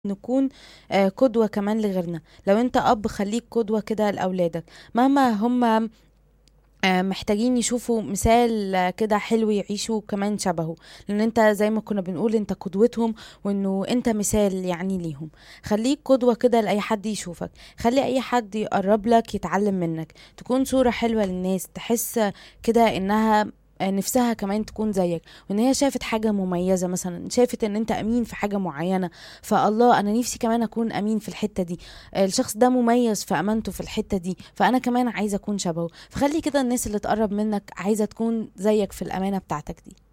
نكون آه، قدوة كمان لغيرنا لو انت اب خليك قدوة كده لأولادك مهما هم آه، محتاجين يشوفوا مثال آه، كده حلو يعيشوا كمان شبهه لان انت زي ما كنا بنقول انت قدوتهم وانه انت مثال يعني ليهم خليك قدوة كده لأي حد يشوفك خلي اي حد يقرب لك يتعلم منك تكون صورة حلوة للناس تحس كده انها آه، نفسها كمان تكون زيك وان هي شافت حاجة مميزة مثلا شافت ان انت امين في حاجة معينة فالله انا نفسي كمان اكون امين في الحتة دي آه، الشخص ده مميز في امانته في الحتة دي فانا كمان عايزة اكون شبهه فخلي كده الناس اللي تقرب منك عايزة تكون زيك في الامانة بتاعتك دي